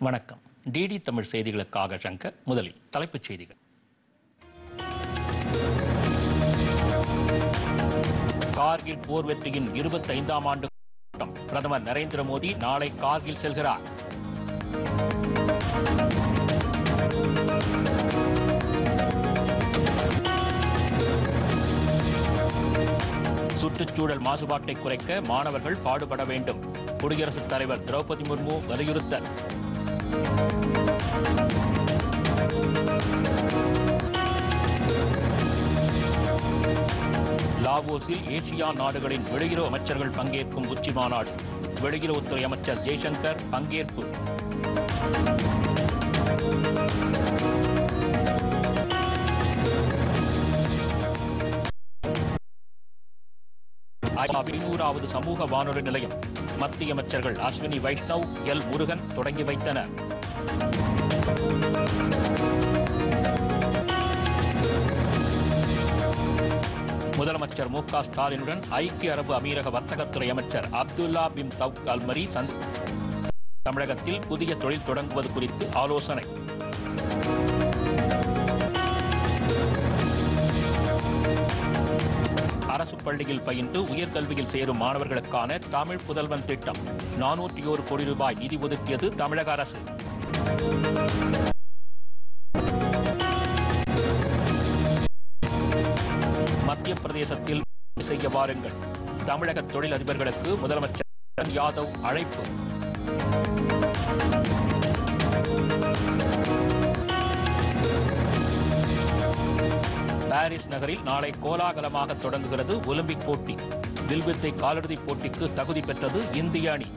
வணக்கம் டிடி தமிழ் செய்திகளுக்காக சங்கர் முதலில் தலைப்புச் செய்திகள் கார்கில் போர் வெற்றியின் இருபத்தைந்தாம் ஆண்டு கூட்டம் பிரதமர் நரேந்திர மோடி நாளை கார்கில் செல்கிறார் சுற்றுச்சூழல் மாசுபாட்டை குறைக்க மாணவர்கள் பாடுபட வேண்டும் குடியரசுத் தலைவர் திரௌபதி முர்மு வலியுறுத்தல் லாவோஸில் ஏசியா நாடுகளின் வெளியுறவு அமைச்சர்கள் பங்கேற்கும் உச்சி மாநாடு வெளியுறவுத்துறை அமைச்சர் ஜெய்சங்கர் பங்கேற்பு ஐநூறாவது சமூக வானொலி நிலையம் மத்திய அமைச்சர்கள் அஸ்வினி வைஷ்ணவ் எல் முருகன் தொடங்கி வைத்தனர் முதலமைச்சர் மு க ஸ்டாலினுடன் ஐக்கிய அரபு அமீரக வர்த்தகத்துறை அமைச்சர் அப்துல்லா பின் தவுக் அல்மரி சந்தி தமிழகத்தில் புதிய தொழில் தொடங்குவது குறித்து ஆலோசனை அரசு பள்ளியில் பயின்று உயர்கல்வியில் சேரும் மாணவர்களுக்கான தமிழ் புதல்வன் திட்டம் நானூற்றி ஒரு கோடி ரூபாய் நிதி ஒதுக்கியது தமிழக அரசு மத்திய பிரதேசத்தில் செய்ய வாருங்கள் தமிழக தொழில் அதிபர்களுக்கு முதலமைச்சர் யாதவ் அழைப்பு பாரிஸ் நகரில் நாளை கோலாகலமாக தொடங்குகிறது ஒலிம்பிக் போட்டி வில்வித்தை காலிறுதிப் போட்டிக்கு தகுதி பெற்றது இந்திய அணி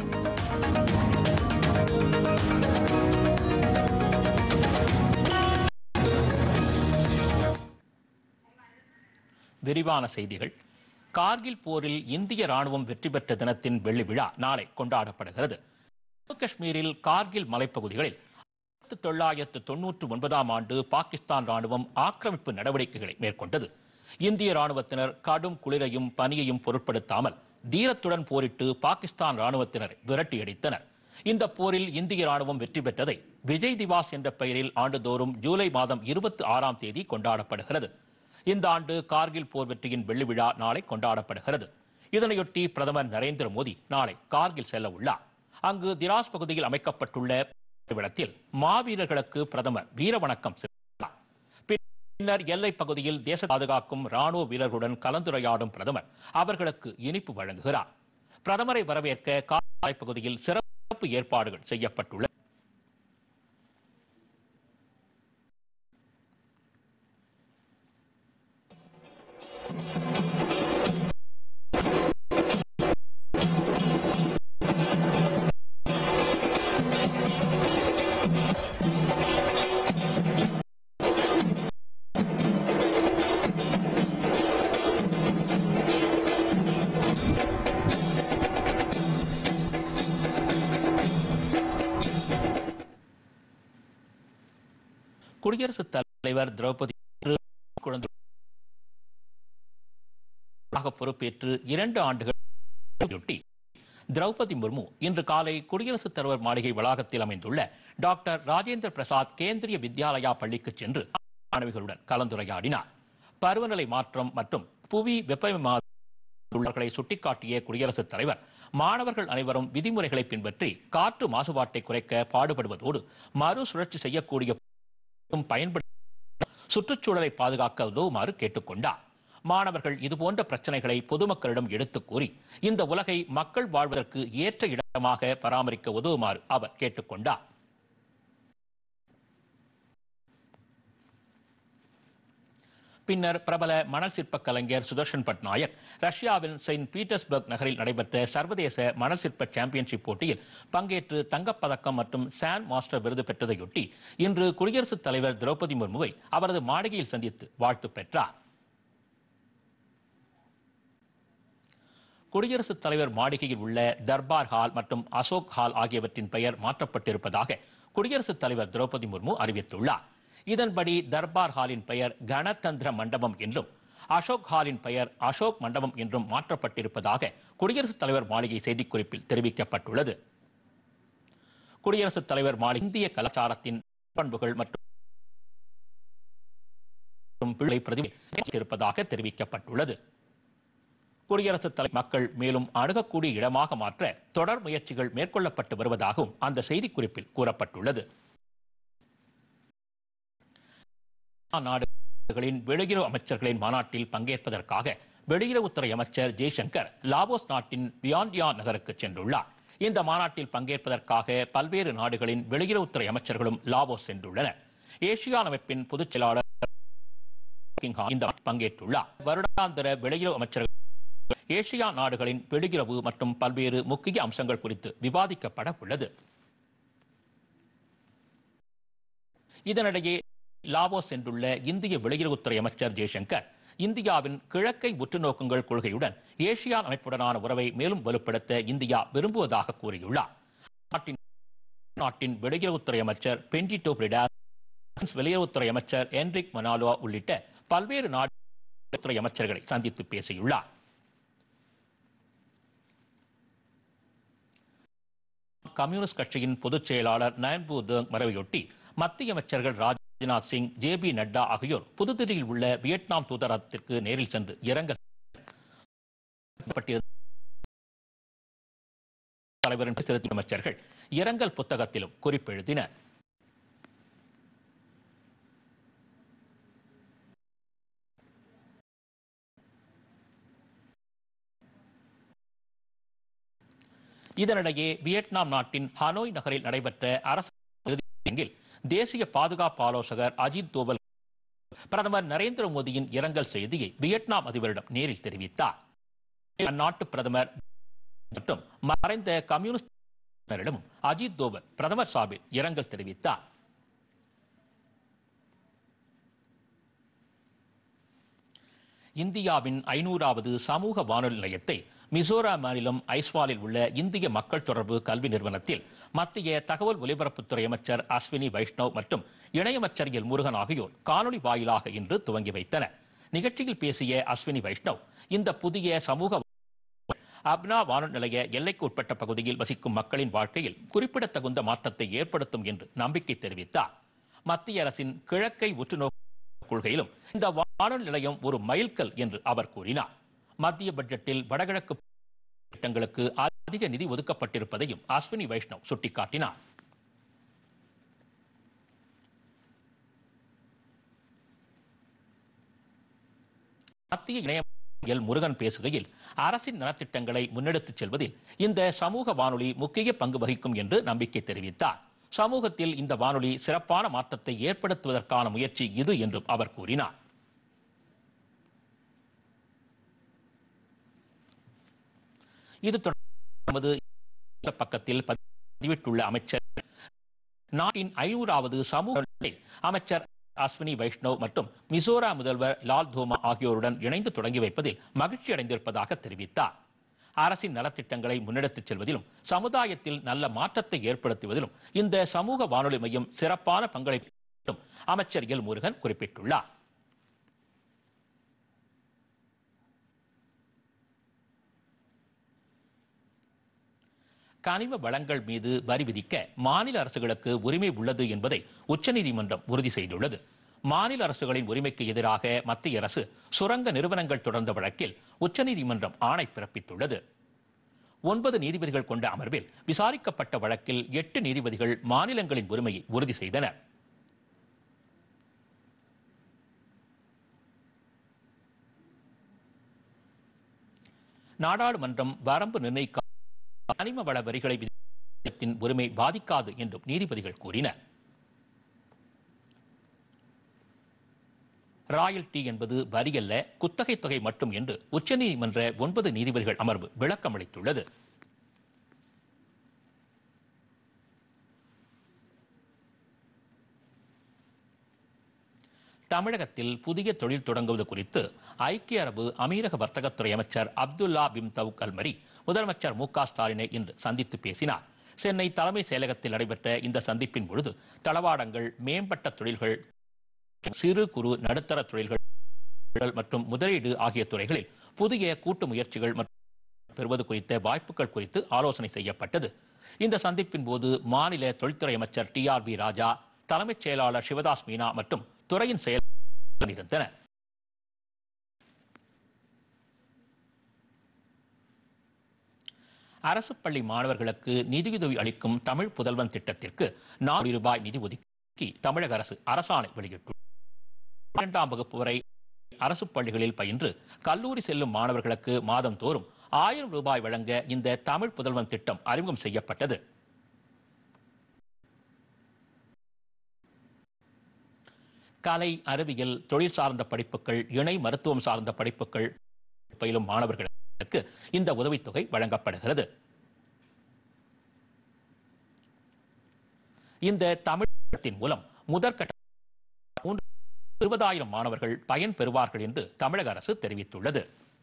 விரிவான செய்திகள் கார்கில் போரில் இந்திய ராணுவம் வெற்றி பெற்ற தினத்தின் வெள்ளி விழா நாளை கொண்டாடப்படுகிறது ஜம்மு காஷ்மீரில் கார்கில் மலைப்பகுதிகளில் ஆயிரத்து தொள்ளாயிரத்து தொன்னூற்று ஒன்பதாம் ஆண்டு பாகிஸ்தான் ராணுவம் ஆக்கிரமிப்பு நடவடிக்கைகளை மேற்கொண்டது இந்திய ராணுவத்தினர் கடும் குளிரையும் பனியையும் பொருட்படுத்தாமல் தீரத்துடன் போரிட்டு பாகிஸ்தான் ராணுவத்தினரை விரட்டியடித்தனர் இந்த போரில் இந்திய ராணுவம் வெற்றி பெற்றதை விஜய் திவாஸ் என்ற பெயரில் ஆண்டுதோறும் ஜூலை மாதம் இருபத்தி ஆறாம் தேதி கொண்டாடப்படுகிறது இந்த ஆண்டு கார்கில் போர் வெற்றியின் வெள்ளி விழா நாளை கொண்டாடப்படுகிறது இதனையொட்டி பிரதமர் நரேந்திர மோடி நாளை கார்கில் செல்ல உள்ளார் அங்கு திராஸ் பகுதியில் அமைக்கப்பட்டுள்ள இடத்தில் மாவீரர்களுக்கு பிரதமர் வீர வணக்கம் செலுத்தினார் பின்னர் எல்லைப் பகுதியில் தேச பாதுகாக்கும் ராணுவ வீரர்களுடன் கலந்துரையாடும் பிரதமர் அவர்களுக்கு இனிப்பு வழங்குகிறார் பிரதமரை வரவேற்க காலை பகுதியில் சிறப்பு ஏற்பாடுகள் செய்யப்பட்டுள்ளன குடியரசுத் தலைவர் திரௌபதி குழந்தை பொறுப்பேற்று இரண்டு ஆண்டுகளையொட்டி திரௌபதி முர்மு இன்று காலை குடியரசுத் தலைவர் மாளிகை வளாகத்தில் அமைந்துள்ள டாக்டர் ராஜேந்திர பிரசாத் கேந்திரிய வித்யாலயா பள்ளிக்கு சென்று மாணவிகளுடன் கலந்துரையாடினார் பருவநிலை மாற்றம் மற்றும் புவி வெப்பமயமாதலை சுட்டிக்காட்டிய குடியரசுத் தலைவர் மாணவர்கள் அனைவரும் விதிமுறைகளை பின்பற்றி காற்று மாசுபாட்டை குறைக்க பாடுபடுவதோடு மறுசுழற்சி செய்யக்கூடிய பயன்படுத்த சுற்றுச்சூழலை பாதுகாக்க உதவுமாறு கேட்டுக்கொண்டார் மாணவர்கள் இதுபோன்ற பிரச்சனைகளை பொதுமக்களிடம் எடுத்துக் கூறி இந்த உலகை மக்கள் வாழ்வதற்கு ஏற்ற இடமாக பராமரிக்க உதவுமாறு அவர் கேட்டுக்கொண்டார் பின்னர் பிரபல மணல் சிற்ப கலைஞர் சுதர்ஷன் பட்நாயக் ரஷ்யாவின் செயின்ட் பீட்டர்ஸ்பர்க் நகரில் நடைபெற்ற சர்வதேச மணல் சிற்ப சாம்பியன்ஷிப் போட்டியில் பங்கேற்று தங்கப்பதக்கம் மற்றும் சான் மாஸ்டர் விருது பெற்றதையொட்டி இன்று குடியரசுத் தலைவர் திரௌபதி முர்முவை அவரது மாளிகையில் சந்தித்து வாழ்த்து பெற்றார் குடியரசுத் தலைவர் மாளிகையில் உள்ள தர்பார் ஹால் மற்றும் அசோக் ஹால் ஆகியவற்றின் பெயர் மாற்றப்பட்டிருப்பதாக குடியரசுத் தலைவர் திரௌபதி முர்மு அறிவித்துள்ளார் இதன்படி தர்பார் ஹாலின் பெயர் கணதந்திர மண்டபம் என்றும் அசோக் ஹாலின் பெயர் அசோக் மண்டபம் என்றும் மாற்றப்பட்டிருப்பதாக குடியரசுத் தலைவர் மாளிகை செய்திக்குறிப்பில் தெரிவிக்கப்பட்டுள்ளது குடியரசுத் தலைவர் மாளிகை இந்திய கலாச்சாரத்தின் பண்புகள் மற்றும் பிள்ளை பிரதிபலிப்பு இருப்பதாக தெரிவிக்கப்பட்டுள்ளது குடியரசுத் தலைவர் மக்கள் மேலும் அணுகக்கூடிய இடமாக மாற்ற தொடர் முயற்சிகள் மேற்கொள்ளப்பட்டு வருவதாகவும் அந்த செய்திக்குறிப்பில் கூறப்பட்டுள்ளது நாடுகளின் வெளியுறவு அமைச்சர்களின் மாநாட்டில் பங்கேற்பதற்காக வெளியுறவுத்துறை அமைச்சர் ஜெய்சங்கர் லாவோஸ் நாட்டின் வியான்டியா நகருக்கு சென்றுள்ளார் இந்த மாநாட்டில் பங்கேற்பதற்காக பல்வேறு நாடுகளின் வெளியுறவுத்துறை அமைச்சர்களும் லாவோஸ் சென்றுள்ளனர் ஏசியான் அமைப்பின் பொதுச் செயலாளர் இந்த பங்கேற்றுள்ளார் வருடாந்திர வெளியுறவு அமைச்சர்கள் ஏசியா நாடுகளின் வெளியுறவு மற்றும் பல்வேறு முக்கிய அம்சங்கள் குறித்து விவாதிக்கப்பட உள்ளது இதனிடையே லாவோஸ் சென்றுள்ள இந்திய வெளியுறவுத்துறை அமைச்சர் ஜெய்சங்கர் இந்தியாவின் கிழக்கை உற்றுநோக்குங்கள் கொள்கையுடன் ஏசியான் அமைப்புடனான உறவை மேலும் வலுப்படுத்த இந்தியா விரும்புவதாக கூறியுள்ளார் நாட்டின் நாட்டின் வெளியுறவுத்துறை அமைச்சர் பென்டிடோ பிரிடாஸ் வெளியுறவுத்துறை அமைச்சர் என்ரிக் மனாலோ உள்ளிட்ட பல்வேறு நாட்டுத்துறை அமைச்சர்களை சந்தித்து பேசியுள்ளார் கம்யூனிஸ்ட் கட்சியின் பொதுச் செயலாளர் நயன்பு தேங் மறைவையொட்டி மத்திய அமைச்சர்கள் ராஜ்நாத் சிங் ஜே பி நட்டா ஆகியோர் புதுதில்லியில் உள்ள வியட்நாம் தூதரகத்திற்கு நேரில் சென்று இரங்கல் தலைவரின் செலுத்திய அமைச்சர்கள் இரங்கல் புத்தகத்திலும் குறிப்பெழுதினர் இதனிடையே வியட்நாம் நாட்டின் ஹனோய் நகரில் நடைபெற்ற அரசு இறுதியில் தேசிய பாதுகாப்பு ஆலோசகர் அஜித் தோவல் பிரதமர் நரேந்திர மோடியின் இரங்கல் செய்தியை வியட்நாம் அதிபரிடம் நேரில் தெரிவித்தார் அந்நாட்டு பிரதமர் மற்றும் மறைந்த கம்யூனிஸ்டிடமும் அஜித் தோவல் பிரதமர் சார்பில் இரங்கல் தெரிவித்தார் இந்தியாவின் ஐநூறாவது சமூக வானொலி நிலையத்தை மிசோராம் மாநிலம் ஐஸ்வாலில் உள்ள இந்திய மக்கள் தொடர்பு கல்வி நிறுவனத்தில் மத்திய தகவல் ஒலிபரப்புத்துறை அமைச்சர் அஸ்வினி வைஷ்ணவ் மற்றும் இணையமைச்சர் எல் முருகன் ஆகியோர் காணொலி வாயிலாக இன்று துவங்கி வைத்தனர் நிகழ்ச்சியில் பேசிய அஸ்வினி வைஷ்ணவ் இந்த புதிய சமூக அப்னா வானொலி நிலைய எல்லைக்கு உட்பட்ட பகுதியில் வசிக்கும் மக்களின் வாழ்க்கையில் குறிப்பிடத்தகுந்த மாற்றத்தை ஏற்படுத்தும் என்று நம்பிக்கை தெரிவித்தார் மத்திய அரசின் கிழக்கை உற்றுநோக்கு கொள்கையிலும் இந்த வானொலி நிலையம் ஒரு மைல்கல் என்று அவர் கூறினார் மத்திய பட்ஜெட்டில் வடகிழக்கு திட்டங்களுக்கு அதிக நிதி ஒதுக்கப்பட்டிருப்பதையும் அஸ்வினி வைஷ்ணவ் சுட்டிக்காட்டினார் மத்திய இணைய எல் முருகன் பேசுகையில் அரசின் நலத்திட்டங்களை முன்னெடுத்துச் செல்வதில் இந்த சமூக வானொலி முக்கிய பங்கு வகிக்கும் என்று நம்பிக்கை தெரிவித்தார் சமூகத்தில் இந்த வானொலி சிறப்பான மாற்றத்தை ஏற்படுத்துவதற்கான முயற்சி இது என்றும் அவர் கூறினார் இது தொடர்பாக பக்கத்தில் பதிவிட்டுள்ள அமைச்சர் நாட்டின் ஐநூறாவது சமூக அமைச்சர் அஸ்வினி வைஷ்ணவ் மற்றும் மிசோராம் முதல்வர் லால் தோமா ஆகியோருடன் இணைந்து தொடங்கி வைப்பதில் மகிழ்ச்சி அடைந்திருப்பதாக தெரிவித்தார் அரசின் நலத்திட்டங்களை முன்னெடுத்துச் செல்வதிலும் சமுதாயத்தில் நல்ல மாற்றத்தை ஏற்படுத்துவதிலும் இந்த சமூக வானொலி மையம் சிறப்பான பங்களிப்பு அமைச்சர் எல் முருகன் குறிப்பிட்டுள்ளார் கனிம வளங்கள் மீது வரி விதிக்க மாநில அரசுகளுக்கு உரிமை உள்ளது என்பதை உச்சநீதிமன்றம் உறுதி செய்துள்ளது மாநில அரசுகளின் உரிமைக்கு எதிராக மத்திய அரசு சுரங்க நிறுவனங்கள் தொடர்ந்த வழக்கில் உச்சநீதிமன்றம் ஆணை பிறப்பித்துள்ளது ஒன்பது நீதிபதிகள் கொண்ட அமர்வில் விசாரிக்கப்பட்ட வழக்கில் எட்டு நீதிபதிகள் மாநிலங்களின் உரிமையை உறுதி செய்தனர் நாடாளுமன்றம் வரம்பு நிர்ணயிக்க கனிம வள வரிகளை விதித்தின் உரிமை பாதிக்காது என்றும் நீதிபதிகள் கூறினர் ராயல்டி என்பது வரி அல்ல குத்தகை தொகை மட்டும் என்று உச்சநீதிமன்ற ஒன்பது நீதிபதிகள் அமர்வு விளக்கம் அளித்துள்ளது தமிழகத்தில் புதிய தொழில் தொடங்குவது குறித்து ஐக்கிய அரபு அமீரக வர்த்தகத்துறை அமைச்சர் அப்துல்லா பிம் தவுக் அல்மரி முதலமைச்சர் மு க ஸ்டாலினை இன்று சந்தித்து பேசினார் சென்னை தலைமை செயலகத்தில் நடைபெற்ற இந்த சந்திப்பின் பொழுது தளவாடங்கள் மேம்பட்ட தொழில்கள் சிறு குறு நடுத்தர தொழில்கள் மற்றும் முதலீடு ஆகிய துறைகளில் புதிய கூட்டு முயற்சிகள் மற்றும் பெறுவது குறித்த வாய்ப்புகள் குறித்து ஆலோசனை செய்யப்பட்டது இந்த சந்திப்பின் போது மாநில தொழில்துறை அமைச்சர் டி ஆர் பி ராஜா தலைமைச் செயலாளர் சிவதாஸ் மீனா மற்றும் துறையின் செயல் இருந்தனர் அரசு பள்ளி மாணவர்களுக்கு நிதியுதவி அளிக்கும் தமிழ் புதல்வன் திட்டத்திற்கு நானூறு ரூபாய் நிதி ஒதுக்கி தமிழக அரசு அரசாணை வெளியிட்டுள்ளது இரண்டாம் வகுப்பு வரை அரசு பள்ளிகளில் பயின்று கல்லூரி செல்லும் மாணவர்களுக்கு மாதம் தோறும் ஆயிரம் ரூபாய் வழங்க இந்த தமிழ் புதல்வன் திட்டம் அறிமுகம் செய்யப்பட்டது கலை அறிவியல் தொழில் சார்ந்த படிப்புகள் இணை மருத்துவம் சார்ந்த படிப்புகள் பயிலும் மாணவர்களுக்கு இந்த உதவித்தொகை வழங்கப்படுகிறது இந்த தமிழகத்தின் மூலம் முதற்கட்ட மூன்று இருபதாயிரம் மாணவர்கள் பயன் பெறுவார்கள் என்று தமிழக அரசு தெரிவித்துள்ளது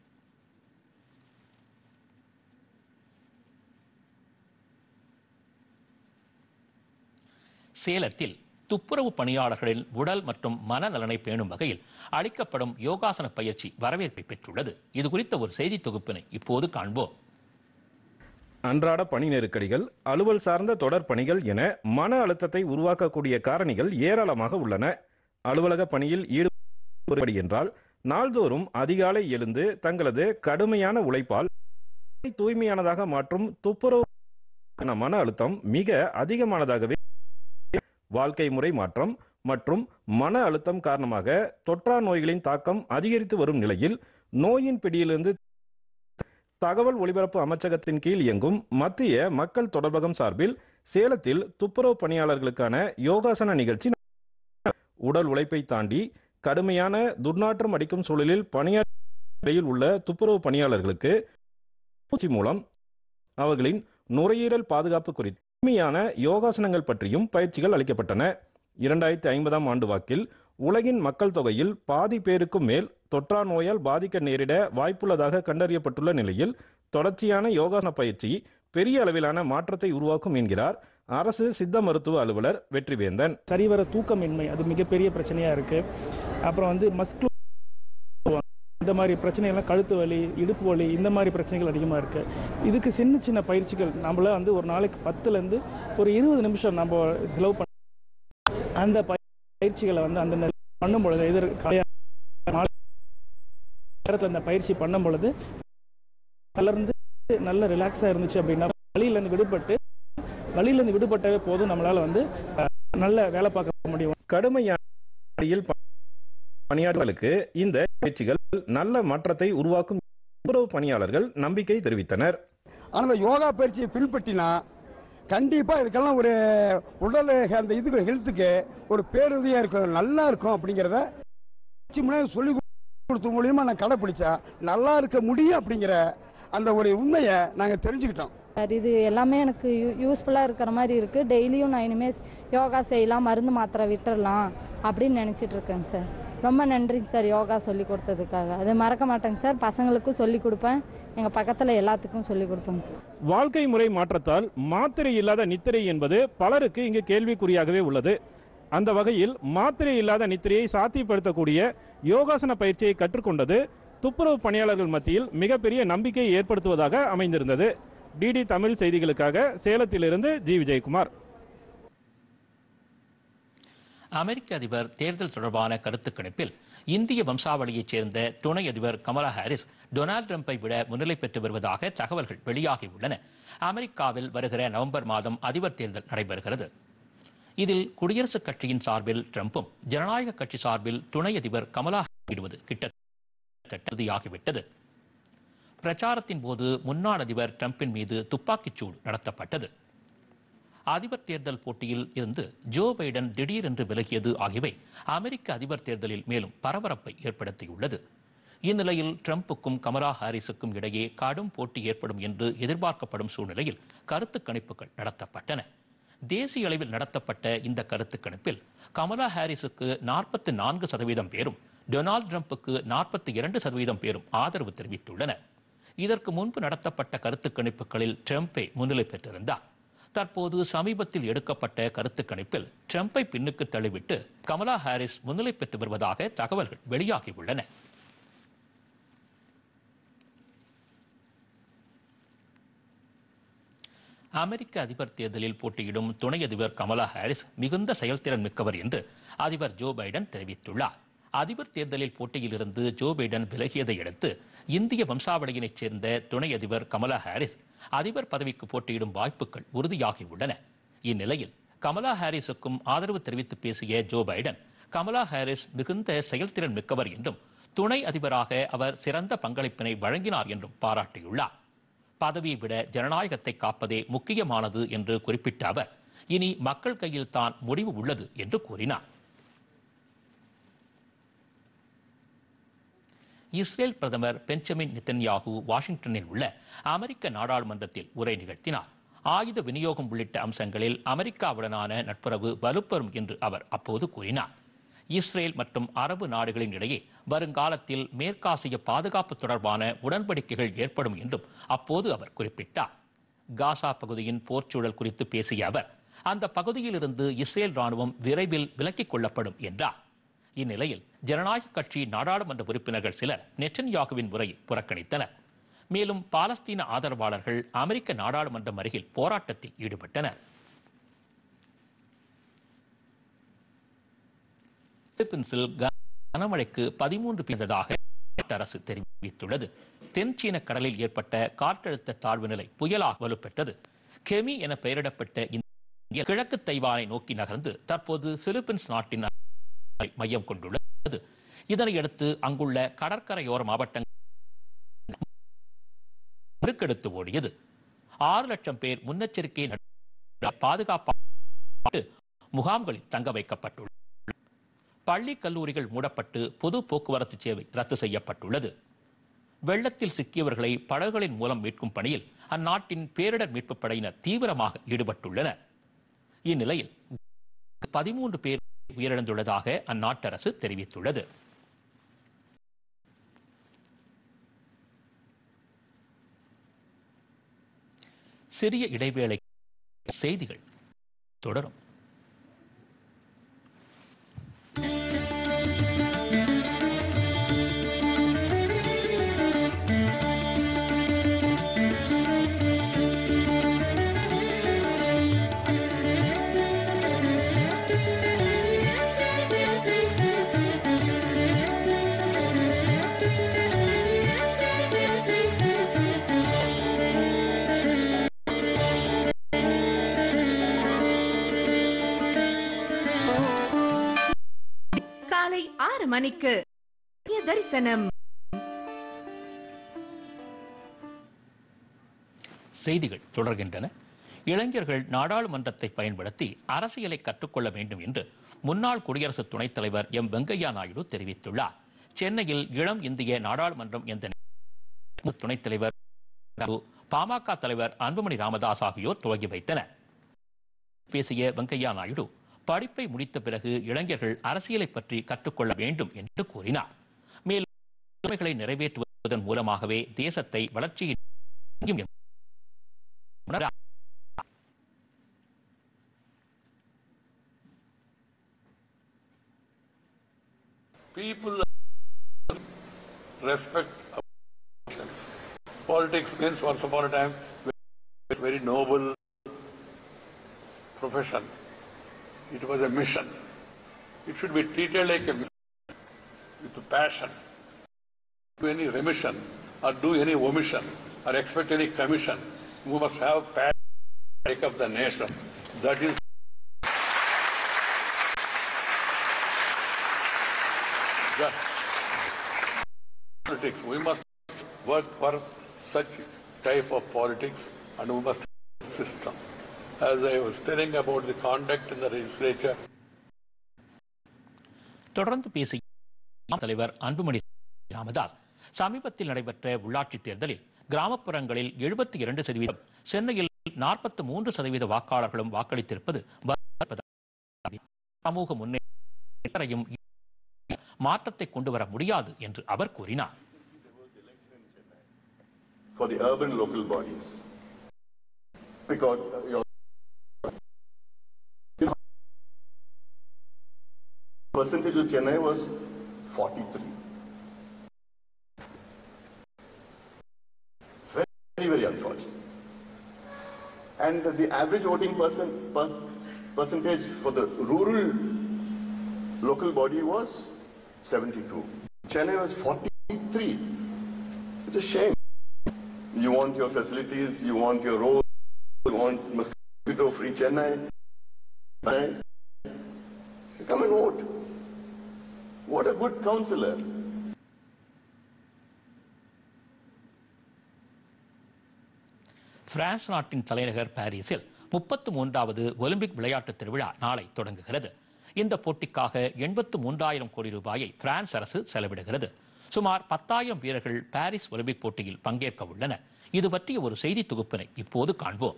சேலத்தில் துப்புரவு பணியாளர்களின் உடல் மற்றும் மனநலனை பேணும் வகையில் அளிக்கப்படும் யோகாசன பயிற்சி வரவேற்பை பெற்றுள்ளது இது குறித்த ஒரு செய்தி தொகுப்பினை இப்போது காண்போம் அன்றாட பணி நெருக்கடிகள் அலுவல் சார்ந்த தொடர் பணிகள் என மன அழுத்தத்தை உருவாக்கக்கூடிய காரணிகள் ஏராளமாக உள்ளன அலுவலக பணியில் ஈடுபடுபடி என்றால் நாள்தோறும் அதிகாலை எழுந்து தங்களது கடுமையான உழைப்பால் தூய்மையானதாக மாற்றும் துப்புரவு மன அழுத்தம் மிக அதிகமானதாகவே வாழ்க்கை முறை மாற்றம் மற்றும் மன அழுத்தம் காரணமாக தொற்றா நோய்களின் தாக்கம் அதிகரித்து வரும் நிலையில் நோயின் பிடியிலிருந்து தகவல் ஒலிபரப்பு அமைச்சகத்தின் கீழ் இயங்கும் மத்திய மக்கள் தொடர்பகம் சார்பில் சேலத்தில் துப்புரவு பணியாளர்களுக்கான யோகாசன நிகழ்ச்சி உடல் உழைப்பை தாண்டி கடுமையான துர்நாற்றம் அடிக்கும் சூழலில் பணியாற்றில் உள்ள துப்புரவு பணியாளர்களுக்கு மூச்சு மூலம் அவர்களின் நுரையீரல் பாதுகாப்பு குறித்து எளிமையான யோகாசனங்கள் பற்றியும் பயிற்சிகள் அளிக்கப்பட்டன இரண்டாயிரத்தி ஐம்பதாம் ஆண்டு வாக்கில் உலகின் மக்கள் தொகையில் பாதி பேருக்கும் மேல் தொற்றா நோயால் பாதிக்க நேரிட வாய்ப்புள்ளதாக கண்டறியப்பட்டுள்ள நிலையில் தொடர்ச்சியான யோகாசன பயிற்சி பெரிய அளவிலான மாற்றத்தை உருவாக்கும் என்கிறார் அரசு சித்த மருத்துவ அலுவலர் வெற்றிவேந்தன் சரிவர தூக்கமின்மை அது மிகப்பெரிய பிரச்சனையாக இருக்குது அப்புறம் வந்து மஸ்க்ளோ இந்த மாதிரி பிரச்சனைகள்லாம் கழுத்து வலி இடுப்பு வலி இந்த மாதிரி பிரச்சனைகள் அதிகமாக இருக்குது இதுக்கு சின்ன சின்ன பயிற்சிகள் நம்மள வந்து ஒரு நாளைக்கு பத்துலேருந்து ஒரு இருபது நிமிஷம் நம்ம செலவு பண்ண அந்த பயிற்சிகளை வந்து அந்த பண்ணும் பொழுது எதிர் மாலை நேரத்தில் அந்த பயிற்சி பண்ணும் பொழுது தளர்ந்து நல்ல ரிலாக்ஸாக இருந்துச்சு அப்படின்னா வழியிலேருந்து விடுபட்டு வழியிலேருந்து விடுபட்டவே போதும் நம்மளால் வந்து அஹ், நல்ல வேலை பார்க்க முடியும் கடுமையான அடியில் ப- பணியாளர்களுக்கு இந்த பயிற்சிகள் நல்ல மாற்றத்தை உருவாக்கும் துப்புரவு பணியாளர்கள் நம்பிக்கை தெரிவித்தனர் ஆனால் அந்த யோகா பயிற்சியை பின்பற்றினா கண்டிப்பாக இதுக்கெல்லாம் ஒரு உடல் அந்த இதுக்கு ஹெல்த்துக்கு ஒரு பேருதவியாக இருக்கும் நல்லா இருக்கும் அப்படிங்கிறத முன்னாடி சொல்லி கொடுத்த மூலியமா நான் கடைப்பிடிச்சா நல்லா இருக்க முடியும் அப்படிங்கிற அந்த ஒரு உண்மையை நாங்கள் தெரிஞ்சுக்கிட்டோம் சார் இது எல்லாமே எனக்கு யூ யூஸ்ஃபுல்லாக இருக்கிற மாதிரி இருக்குது டெய்லியும் நான் இனிமேல் யோகா செய்யலாம் மருந்து மாத்திரை விட்டுறலாம் அப்படின்னு நினச்சிட்டு இருக்கேங்க சார் ரொம்ப நன்றிங்க சார் யோகா சொல்லி கொடுத்ததுக்காக அது மறக்க மாட்டேங்க சார் பசங்களுக்கும் சொல்லி கொடுப்பேன் எங்கள் பக்கத்தில் எல்லாத்துக்கும் சொல்லி கொடுப்பேங்க சார் வாழ்க்கை முறை மாற்றத்தால் மாத்திரை இல்லாத நித்திரை என்பது பலருக்கு இங்கு கேள்விக்குறியாகவே உள்ளது அந்த வகையில் மாத்திரை இல்லாத நித்திரையை சாத்தியப்படுத்தக்கூடிய யோகாசன பயிற்சியை கற்றுக்கொண்டது துப்புரவு பணியாளர்கள் மத்தியில் மிகப்பெரிய நம்பிக்கையை ஏற்படுத்துவதாக அமைந்திருந்தது டிடி தமிழ் செய்திகளுக்காக சேலத்திலிருந்து ஜி விஜயகுமார் அமெரிக்க அதிபர் தேர்தல் தொடர்பான கருத்து கணிப்பில் இந்திய வம்சாவளியைச் சேர்ந்த துணை அதிபர் கமலா ஹாரிஸ் டொனால்டு ட்ரம்பை விட முன்னிலை பெற்று வருவதாக தகவல்கள் வெளியாகியுள்ளன அமெரிக்காவில் வருகிற நவம்பர் மாதம் அதிபர் தேர்தல் நடைபெறுகிறது இதில் குடியரசுக் கட்சியின் சார்பில் ட்ரம்பும் ஜனநாயக கட்சி சார்பில் துணை அதிபர் கமலா இடுவது கிட்டத்தட்ட உறுதியாகிவிட்டது பிரச்சாரத்தின் போது முன்னாள் அதிபர் ட்ரம்பின் மீது துப்பாக்கிச் சூடு நடத்தப்பட்டது அதிபர் தேர்தல் போட்டியில் இருந்து ஜோ பைடன் திடீரென்று விலகியது ஆகியவை அமெரிக்க அதிபர் தேர்தலில் மேலும் பரபரப்பை ஏற்படுத்தியுள்ளது இந்நிலையில் ட்ரம்புக்கும் கமலா ஹாரிஸுக்கும் இடையே கடும் போட்டி ஏற்படும் என்று எதிர்பார்க்கப்படும் சூழ்நிலையில் கருத்து கணிப்புகள் நடத்தப்பட்டன தேசிய அளவில் நடத்தப்பட்ட இந்த கருத்து கணிப்பில் கமலா ஹாரிஸுக்கு நாற்பத்தி நான்கு சதவீதம் பேரும் டொனால்டு ட்ரம்புக்கு நாற்பத்தி இரண்டு சதவீதம் பேரும் ஆதரவு தெரிவித்துள்ளனர் இதற்கு முன்பு நடத்தப்பட்ட கருத்து கணிப்புகளில் ட்ரம்பே முன்னிலை பெற்றிருந்தார் தற்போது சமீபத்தில் எடுக்கப்பட்ட கருத்து கணிப்பில் ட்ரம்பை பின்னுக்கு தள்ளிவிட்டு கமலா ஹாரிஸ் முன்னிலை பெற்று வருவதாக தகவல்கள் வெளியாகியுள்ளன அமெரிக்க அதிபர் தேர்தலில் போட்டியிடும் துணை அதிபர் கமலா ஹாரிஸ் மிகுந்த செயல்திறன் மிக்கவர் என்று அதிபர் ஜோ பைடன் தெரிவித்துள்ளார் அதிபர் தேர்தலில் போட்டியிலிருந்து ஜோ பைடன் விலகியதை அடுத்து இந்திய வம்சாவளியினைச் சேர்ந்த துணை அதிபர் கமலா ஹாரிஸ் அதிபர் பதவிக்கு போட்டியிடும் வாய்ப்புகள் உறுதியாகியுள்ளன இந்நிலையில் கமலா ஹாரிஸுக்கும் ஆதரவு தெரிவித்து பேசிய ஜோ பைடன் கமலா ஹாரிஸ் மிகுந்த செயல்திறன் மிக்கவர் என்றும் துணை அதிபராக அவர் சிறந்த பங்களிப்பினை வழங்கினார் என்றும் பாராட்டியுள்ளார் பதவியை விட ஜனநாயகத்தை காப்பதே முக்கியமானது என்று குறிப்பிட்ட அவர் இனி மக்கள் கையில் தான் முடிவு உள்ளது என்று கூறினார் இஸ்ரேல் பிரதமர் பெஞ்சமின் நெத்தன்யாகு வாஷிங்டனில் உள்ள அமெரிக்க நாடாளுமன்றத்தில் உரை நிகழ்த்தினார் ஆயுத விநியோகம் உள்ளிட்ட அம்சங்களில் அமெரிக்காவுடனான நட்புறவு வலுப்பெறும் என்று அவர் அப்போது கூறினார் இஸ்ரேல் மற்றும் அரபு நாடுகளின் இடையே வருங்காலத்தில் மேற்காசிய பாதுகாப்பு தொடர்பான உடன்படிக்கைகள் ஏற்படும் என்றும் அப்போது அவர் குறிப்பிட்டார் காசா பகுதியின் போர்ச்சூழல் குறித்து பேசிய அவர் அந்த பகுதியிலிருந்து இஸ்ரேல் ராணுவம் விரைவில் விலக்கிக் கொள்ளப்படும் என்றார் இந்நிலையில் ஜனநாயக கட்சி நாடாளுமன்ற உறுப்பினர்கள் சிலர் நெட்டன்யாகுவின் உரையை புறக்கணித்தனர் மேலும் பாலஸ்தீன ஆதரவாளர்கள் அமெரிக்க நாடாளுமன்றம் அருகில் போராட்டத்தில் ஈடுபட்டனர் பிலிப்பீன்ஸில் கனமழைக்கு பதிமூன்று பிறந்ததாக அரசு தெரிவித்துள்ளது தென் சீன கடலில் ஏற்பட்ட காற்றழுத்த தாழ்வு நிலை புயலாக வலுப்பெற்றது கெமி என பெயரிடப்பட்ட இந்த கிழக்கு தைவானை நோக்கி நகர்ந்து தற்போது பிலிப்பீன்ஸ் நாட்டின் மையம் கொண்டுள்ளது இதனையடுத்து அங்குள்ள கடற்கரையோர மாவட்டங்கள் பெருக்கெடுத்து ஓடியது ஆறு லட்சம் பேர் முன்னெச்சரிக்கை பாதுகாப்பு முகாம்களில் தங்க வைக்கப்பட்டுள்ளது பள்ளி கல்லூரிகள் மூடப்பட்டு பொது போக்குவரத்து சேவை ரத்து செய்யப்பட்டுள்ளது வெள்ளத்தில் சிக்கியவர்களை படகுகளின் மூலம் மீட்கும் பணியில் அந்நாட்டின் பேரிடர் மீட்புப் படையினர் தீவிரமாக ஈடுபட்டுள்ளனர் இந்நிலையில் பதிமூன்று பேர் உயிரிழந்துள்ளதாக அந்நாட்டு அரசு தெரிவித்துள்ளது சிறிய இடைவேளை செய்திகள் தொடரும் காலை ஆறு மணிக்கு பிரிய தரிசனம் செய்திகள் தொடர்கின்றன இளைஞர்கள் நாடாளுமன்றத்தை பயன்படுத்தி அரசியலை கற்றுக்கொள்ள வேண்டும் என்று முன்னாள் குடியரசு துணைத் தலைவர் எம் வெங்கையா நாயுடு தெரிவித்துள்ளார் சென்னையில் இளம் இந்திய நாடாளுமன்றம் என்ற துணைத் தலைவர் பாமக தலைவர் அன்புமணி ராமதாஸ் ஆகியோர் துவங்கி வைத்தனர் பேசிய வெங்கையா நாயுடு படிப்பை முடித்த பிறகு இளைஞர்கள் அரசியலை பற்றி கற்றுக்கொள்ள வேண்டும் என்று கூறினார் மேலும் உரிமைகளை நிறைவேற்றுவதன் மூலமாகவே தேசத்தை வளர்ச்சியின் உணர்ந்தார். People respect our emotions. Politics means once upon a time a very noble profession. It was a mission. It should be treated like a mission with passion. Do any remission or do any omission or expect any commission. We must have passion to take up the nation. That is the politics. We must work for such type of politics and we must have a system. As I was telling about the conduct in the legislature, தொடர்ந்து பேசிய தலைவர் அன்புமணி ராமதாஸ் சமீபத்தில் நடைபெற்ற உள்ளாட்சித் தேர்தலில் கிராமப்புறங்களில் எழுபத்தி இரண்டு சதவீதம் சென்னையில் நாற்பத்தி மூன்று சதவீத வாக்காளர்களும் வாக்களித்திருப்பது வரவேற்பதாக சமூக முன்னேற்றையும் மாற்றத்தை கொண்டு வர முடியாது என்று அவர் கூறினார் for the urban local bodies. Because uh, your percentage of Chennai was 43. Very, very unfortunate. And the average voting person, per, percentage for the rural local body was 72. Chennai was 43. It's a shame. You want your facilities, you want your roads, you want mosquito-free Chennai. Right? Come and vote. What a good councillor. France நாட்டின் தலைநகர் பாரிஸில் முப்பத்து மூன்றாவது Olympic விளையாட்டுத் திருவிழா நாளை தொடங்குகிறது இந்த போட்டிக்காக எண்பத்து மூன்றாயிரம் கோடி ரூபாயை பிரான்ஸ் அரசு செலவிடுகிறது சுமார் பத்தாயிரம் வீரர்கள் பாரிஸ் ஒலிம்பிக் போட்டியில் பங்கேற்க உள்ளனர் இது பற்றிய ஒரு செய்தி தொகுப்பினை இப்போது காண்போம்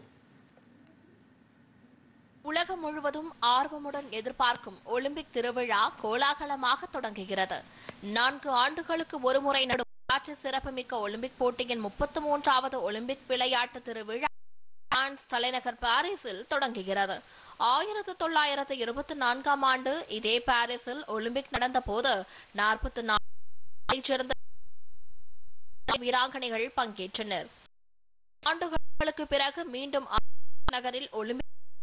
உலகம் முழுவதும் ஆர்வமுடன் எதிர்பார்க்கும் ஒலிம்பிக் திருவிழா கோலாகலமாக தொடங்குகிறது நான்கு ஆண்டுகளுக்கு ஒருமுறை நடும் வரலாற்று சிறப்புமிக்க ஒலிம்பிக் போட்டியின் முப்பத்தி மூன்றாவது ஒலிம்பிக் விளையாட்டு திருவிழா பிரான்ஸ் தலைநகர் பாரிஸில் தொடங்குகிறது ஆயிரத்து தொள்ளாயிரத்து இருபத்தி நான்காம் ஆண்டு இதே பாரிஸில் ஒலிம்பிக் நடந்த போது நாற்பத்தி நாலைச் சேர்ந்த வீராங்கனைகள் பங்கேற்றனர் ஆண்டுகளுக்கு பிறகு மீண்டும் நகரில் ஒலிம்பிக்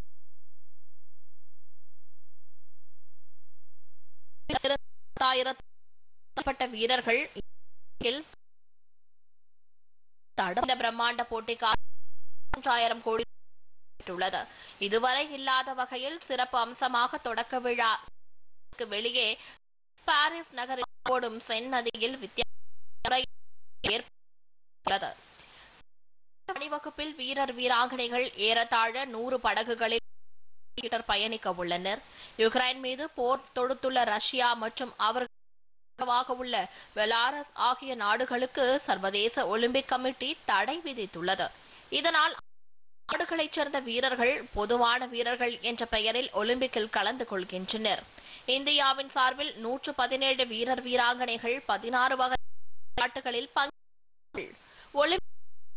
இரண்டாயிரத்தி வீரர்கள் தடம் இந்த பிரம்மாண்ட போட்டிக்காக மூன்றாயிரம் கோடி உள்ளது இதுவரை இல்லாத வகையில் சிறப்பு அம்சமாக தொடக்க விழா வெளியே பாரிஸ் நகரில் ஓடும் சென் நதியில் வித்தியாச ஏற்பட்டுள்ளது அணிவகுப்பில் வீரர் வீராங்கனைகள் ஏறத்தாழ நூறு படகுகளில் மீட்டர் பயணிக்க உள்ளனர் யுக்ரைன் மீது போர் தொடுத்துள்ள ரஷ்யா மற்றும் அவர்கள் உள்ள பெலாரஸ் ஆகிய நாடுகளுக்கு சர்வதேச ஒலிம்பிக் கமிட்டி தடை விதித்துள்ளது இதனால் நாடுகளைச் சேர்ந்த வீரர்கள் பொதுவான வீரர்கள் என்ற பெயரில் ஒலிம்பிக்கில் கலந்து கொள்கின்றனர் இந்தியாவின் சார்பில் நூற்று பதினேழு வீரர் வீராங்கனைகள் பதினாறு வகை விளையாட்டுகளில் பங்கு ஒலிம்பிக்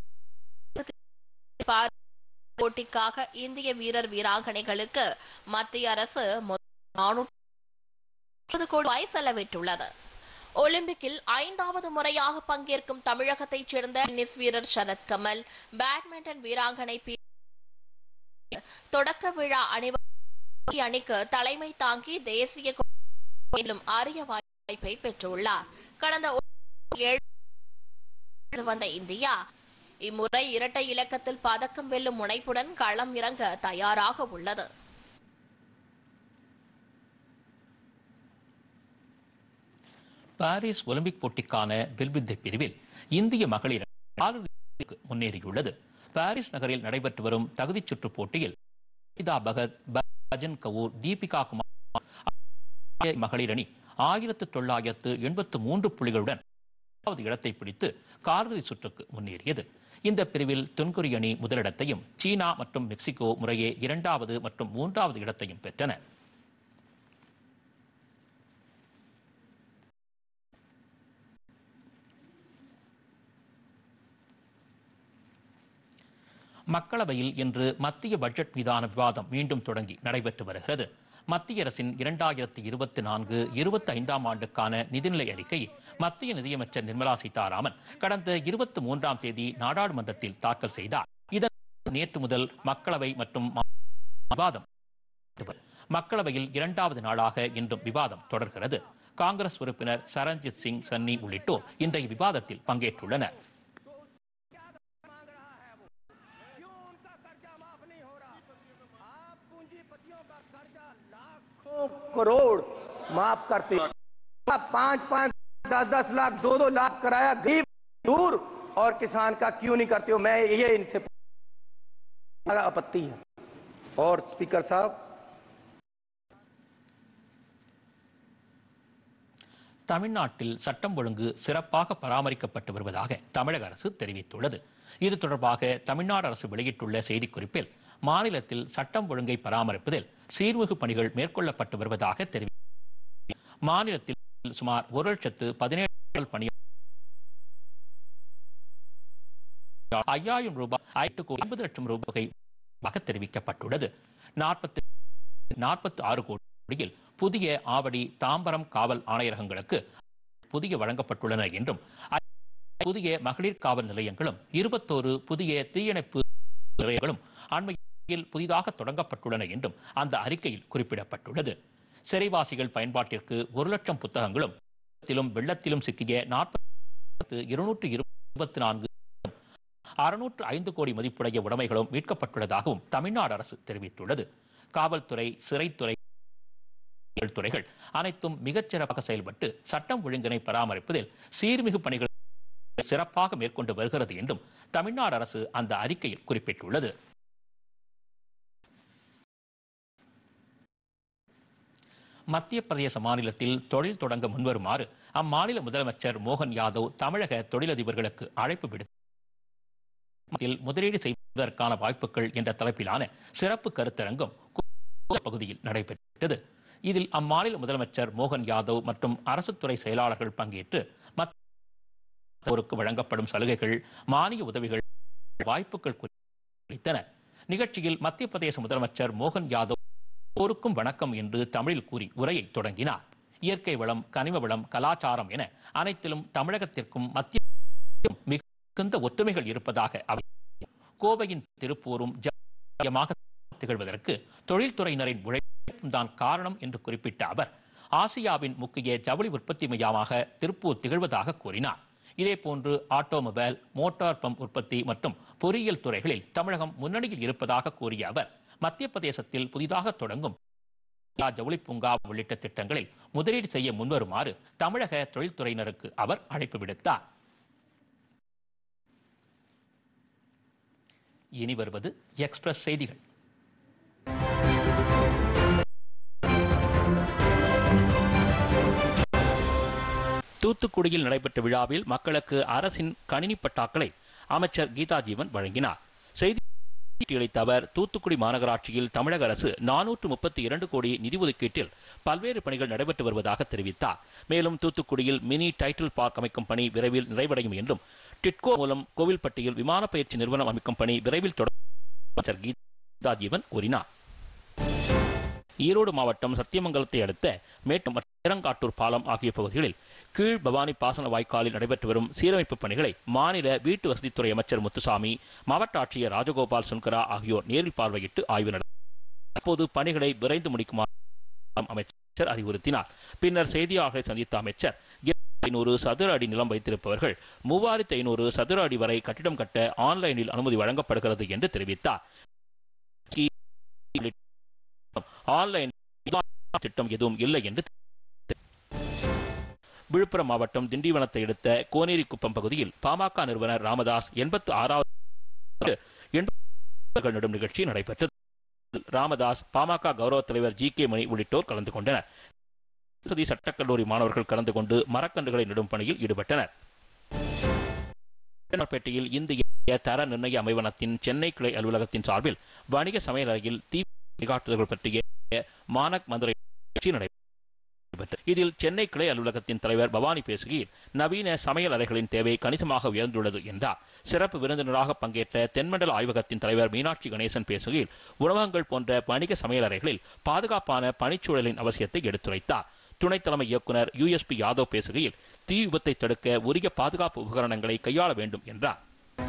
போட்டிக்காக இந்திய வீரர் வீராங்கனைகளுக்கு மத்திய அரசு நானூற்று கோடி ரூபாய் செலவிட்டுள்ளது ஒலிம்பிக்கில் ஐந்தாவது முறையாக பங்கேற்கும் தமிழகத்தைச் சேர்ந்த டென்னிஸ் வீரர் சரத்கமல் பேட்மிண்டன் வீராங்கனை பி தொடக்க விழா அணிவகுப்பு அணிக்கு தலைமை தாங்கி தேசிய மேலும் அரிய வாய்ப்பை பெற்றுள்ளார் கடந்த ஏழு வந்த இந்தியா இம்முறை இரட்டை இலக்கத்தில் பதக்கம் வெல்லும் முனைப்புடன் களம் இறங்க தயாராக உள்ளது பாரிஸ் ஒலிம்பிக் போட்டிக்கான வில்வித்தை பிரிவில் இந்திய மகளிர் காலிறுதிக்கு முன்னேறியுள்ளது பாரிஸ் நகரில் நடைபெற்று வரும் தகுதிச் சுற்று போட்டியில் பிதா பகத் பஜன் கவுர் தீபிகா குமார் மகளிர் அணி ஆயிரத்து தொள்ளாயிரத்து எண்பத்து மூன்று புள்ளிகளுடன் இரண்டாவது இடத்தை பிடித்து காலிறுதி சுற்றுக்கு முன்னேறியது இந்த பிரிவில் தென்கொரிய அணி முதலிடத்தையும் சீனா மற்றும் மெக்சிகோ முறையே இரண்டாவது மற்றும் மூன்றாவது இடத்தையும் பெற்றன மக்களவையில் இன்று மத்திய பட்ஜெட் மீதான விவாதம் மீண்டும் தொடங்கி நடைபெற்று வருகிறது மத்திய அரசின் இரண்டாயிரத்தி இருபத்தி நான்கு இருபத்தி ஐந்தாம் ஆண்டுக்கான நிதிநிலை அறிக்கை மத்திய நிதியமைச்சர் நிர்மலா சீதாராமன் கடந்த இருபத்தி மூன்றாம் தேதி நாடாளுமன்றத்தில் தாக்கல் செய்தார் இதன் நேற்று முதல் மக்களவை மற்றும் விவாதம் மக்களவையில் இரண்டாவது நாளாக இன்றும் விவாதம் தொடர்கிறது காங்கிரஸ் உறுப்பினர் சரண்ஜித் சிங் சன்னி உள்ளிட்டோர் இன்றைய விவாதத்தில் பங்கேற்றுள்ளனர் करोड़ माफ करते पांच पांच दस दस लाख दो दो लाख कराया गरीब दूर और किसान का क्यों नहीं करते हो मैं ये इनसे आपत्ति है और स्पीकर साहब தமிழ்நாட்டில் சட்டம் ஒழுங்கு சிறப்பாக பராமரிக்கப்பட்டு வருவதாக தமிழக அரசு தெரிவித்துள்ளது இது தொடர்பாக தமிழ்நாடு அரசு வெளியிட்டுள்ள செய்திக்குறிப்பில் மாநிலத்தில் சட்டம் ஒழுங்கை பராமரிப்பதில் சீர்மிகு பணிகள் மேற்கொள்ளப்பட்டு வருவதாக தெரிவி மாநிலத்தில் சுமார் ஒரு லட்சத்து பதினேழு பணி ஐயாயிரம் ரூபாய் ஐம்பது லட்சம் ரூபாய் தெரிவிக்கப்பட்டுள்ளது நாற்பத்தி நாற்பத்தி ஆறு கோடியில் புதிய ஆவடி தாம்பரம் காவல் ஆணையரகங்களுக்கு புதிய வழங்கப்பட்டுள்ளன என்றும் புதிய மகளிர் காவல் நிலையங்களும் இருபத்தோரு புதிய தீயணைப்பு நிலையங்களும் அண்மையில் புதிதாக தொடங்கப்பட்டுள்ளன என்றும் அந்த அறிக்கையில் குறிப்பிடப்பட்டுள்ளது சிறைவாசிகள் பயன்பாட்டிற்கு ஒரு லட்சம் புத்தகங்களும் வெள்ளத்திலும் வெள்ளத்திலும் சிக்கிய நாற்பத்தி இருநூற்று இருபத்தி நான்கு அறுநூற்று ஐந்து கோடி மதிப்புடைய உடைமைகளும் மீட்கப்பட்டுள்ளதாகவும் தமிழ்நாடு அரசு தெரிவித்துள்ளது காவல்துறை சிறைத்துறை துறைகள் அனைத்தும் மிகச்சிறப்பாக செயல்பட்டு சட்டம் ஒழுங்கினை பராமரிப்பதில் சீர்மிகு பணிகள் சிறப்பாக மேற்கொண்டு வருகிறது என்றும் தமிழ்நாடு அரசு அந்த அறிக்கையில் குறிப்பிட்டுள்ளது மத்திய பிரதேச மாநிலத்தில் தொழில் தொடங்க முன்வருமாறு அம்மாநில முதலமைச்சர் மோகன் யாதவ் தமிழக தொழிலதிபர்களுக்கு அழைப்பு விடுத்தார் முதலீடு செய்வதற்கான வாய்ப்புகள் என்ற தலைப்பிலான சிறப்பு கருத்தரங்கம் பகுதியில் நடைபெற்றது இதில் அம்மாநில முதலமைச்சர் மோகன் யாதவ் மற்றும் அரசு துறை செயலாளர்கள் பங்கேற்று மற்றவருக்கு வழங்கப்படும் சலுகைகள் மானிய உதவிகள் வாய்ப்புகள் குறித்தன நிகழ்ச்சியில் மத்திய பிரதேச முதலமைச்சர் மோகன் யாதவ் எல்லோருக்கும் வணக்கம் என்று தமிழில் கூறி உரையை தொடங்கினார் இயற்கை வளம் கனிம வளம் கலாச்சாரம் என அனைத்திலும் தமிழகத்திற்கும் மத்திய மிகுந்த ஒற்றுமைகள் இருப்பதாக அவர் கோவையின் திருப்பூரும் ஜமாக திகழ்வதற்கு தொழில்துறையினரின் உழைப்பும் தான் காரணம் என்று குறிப்பிட்ட அவர் ஆசியாவின் முக்கிய ஜவுளி உற்பத்தி மையமாக திருப்பூர் திகழ்வதாக கூறினார் இதேபோன்று ஆட்டோமொபைல் மோட்டார் பம்ப் உற்பத்தி மற்றும் பொறியியல் துறைகளில் தமிழகம் முன்னணியில் இருப்பதாக கூறிய அவர் மத்திய பிரதேசத்தில் புதிதாக தொடங்கும் ஜவுளி பூங்கா உள்ளிட்ட திட்டங்களில் முதலீடு செய்ய முன்வருமாறு தமிழக தொழில்துறையினருக்கு அவர் அழைப்பு விடுத்தார் இனி வருவது எக்ஸ்பிரஸ் செய்திகள் தூத்துக்குடியில் நடைபெற்ற விழாவில் மக்களுக்கு அரசின் கணினி பட்டாக்களை அமைச்சர் கீதா ஜீவன் வழங்கினார் செய்தி அளித்த அவர் தூத்துக்குடி மாநகராட்சியில் தமிழக அரசு நானூற்று முப்பத்தி இரண்டு கோடி நிதி ஒதுக்கீட்டில் பல்வேறு பணிகள் நடைபெற்று வருவதாக தெரிவித்தார் மேலும் தூத்துக்குடியில் மினி டைட்டில் பார்க் அமைக்கும் பணி விரைவில் நிறைவடையும் என்றும் டிட்கோ மூலம் கோவில்பட்டியில் விமான பயிற்சி நிறுவனம் அமைக்கும் பணி விரைவில் தொடங்கும் அமைச்சர் கீதா ஜீவன் கூறினார் ஈரோடு மாவட்டம் சத்தியமங்கலத்தை அடுத்த மேட்டும் இரங்காட்டூர் பாலம் ஆகிய பகுதிகளில் கீழ் பவானி பாசன வாய்க்காலில் நடைபெற்று வரும் சீரமைப்பு பணிகளை மாநில வீட்டு வசதித்துறை அமைச்சர் முத்துசாமி மாவட்ட ஆட்சியர் ராஜகோபால் சுன்கரா ஆகியோர் நேரில் பார்வையிட்டு ஆய்வு நடத்தினர் அப்போது பணிகளை விரைந்து முடிக்குமாறு அமைச்சர் அறிவுறுத்தினார் பின்னர் செய்தியாளர்களை சந்தித்த அமைச்சர் ஐநூறு சதுர அடி நிலம் வைத்திருப்பவர்கள் மூவாயிரத்தி ஐநூறு சதுர அடி வரை கட்டிடம் கட்ட ஆன்லைனில் அனுமதி வழங்கப்படுகிறது என்று தெரிவித்தார் ஆன்லைன் திட்டம் எதுவும் இல்லை என்று விழுப்புரம் மாவட்டம் திண்டிவனத்தை அடுத்த கோனேரிக்குப்பம் பகுதியில் பாமக நிறுவனர் ராமதாஸ் எண்பத்து ஆறாவது நடும் நிகழ்ச்சி நடைபெற்றது ராமதாஸ் பாமக கௌரவ தலைவர் ஜி கே மணி உள்ளிட்டோர் கலந்து கொண்டனர் சட்டக்கல்லூரி மாணவர்கள் கலந்து கொண்டு மரக்கன்றுகளை நடும் பணியில் ஈடுபட்டனர் பேட்டையில் இந்திய தர நிர்ணய அமைவனத்தின் சென்னை கிளை அலுவலகத்தின் சார்பில் வணிக சமையல் அறையில் தீ வழிகாட்டுதல்கள் பற்றிய மானக் மதுரை நடைபெற்றது இதில் சென்னை கிளை அலுவலகத்தின் தலைவர் பவானி பேசுகையில் நவீன சமையல் அறைகளின் தேவை கணிசமாக உயர்ந்துள்ளது என்றார் சிறப்பு விருந்தினராக பங்கேற்ற தென்மண்டல ஆய்வகத்தின் தலைவர் மீனாட்சி கணேசன் பேசுகையில் உணவகங்கள் போன்ற வணிக சமையல் அறைகளில் பாதுகாப்பான பணிச்சூழலின் அவசியத்தை எடுத்துரைத்தார் துணைத் தலைமை இயக்குனர் யுஎஸ்பி யாதவ் பேசுகையில் தீ விபத்தை தடுக்க உரிய பாதுகாப்பு உபகரணங்களை கையாள வேண்டும் என்றார்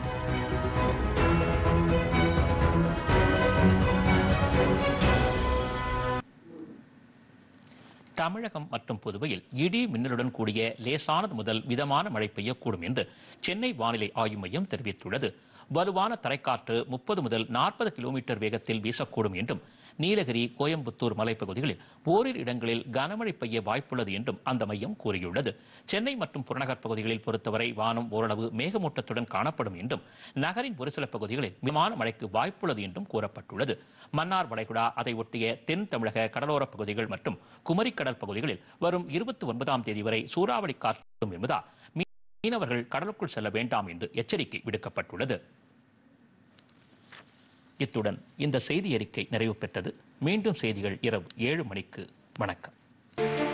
தமிழகம் மற்றும் புதுவையில் இடி மின்னலுடன் கூடிய லேசானது முதல் மிதமான மழை பெய்யக்கூடும் என்று சென்னை வானிலை ஆய்வு மையம் தெரிவித்துள்ளது வலுவான தரைக்காற்று முப்பது முதல் நாற்பது கிலோமீட்டர் வேகத்தில் வீசக்கூடும் என்றும் நீலகிரி கோயம்புத்தூர் மலைப்பகுதிகளில் ஓரிரு இடங்களில் கனமழை பெய்ய வாய்ப்புள்ளது என்றும் அந்த மையம் கூறியுள்ளது சென்னை மற்றும் புறநகர் பகுதிகளில் பொறுத்தவரை வானம் ஓரளவு மேகமூட்டத்துடன் காணப்படும் என்றும் நகரின் ஒரு சில பகுதிகளில் மிதமான மழைக்கு வாய்ப்புள்ளது என்றும் கூறப்பட்டுள்ளது மன்னார் வளைகுடா அதை ஒட்டிய தென் தமிழக கடலோரப் பகுதிகள் மற்றும் குமரிக்கடல் பகுதிகளில் வரும் இருபத்தி ஒன்பதாம் தேதி வரை சூறாவளி காற்றும் என்பதால் மீனவர்கள் கடலுக்குள் செல்ல வேண்டாம் என்று எச்சரிக்கை விடுக்கப்பட்டுள்ளது இத்துடன் இந்த செய்தி அறிக்கை நிறைவு பெற்றது மீண்டும் செய்திகள் இரவு ஏழு மணிக்கு வணக்கம்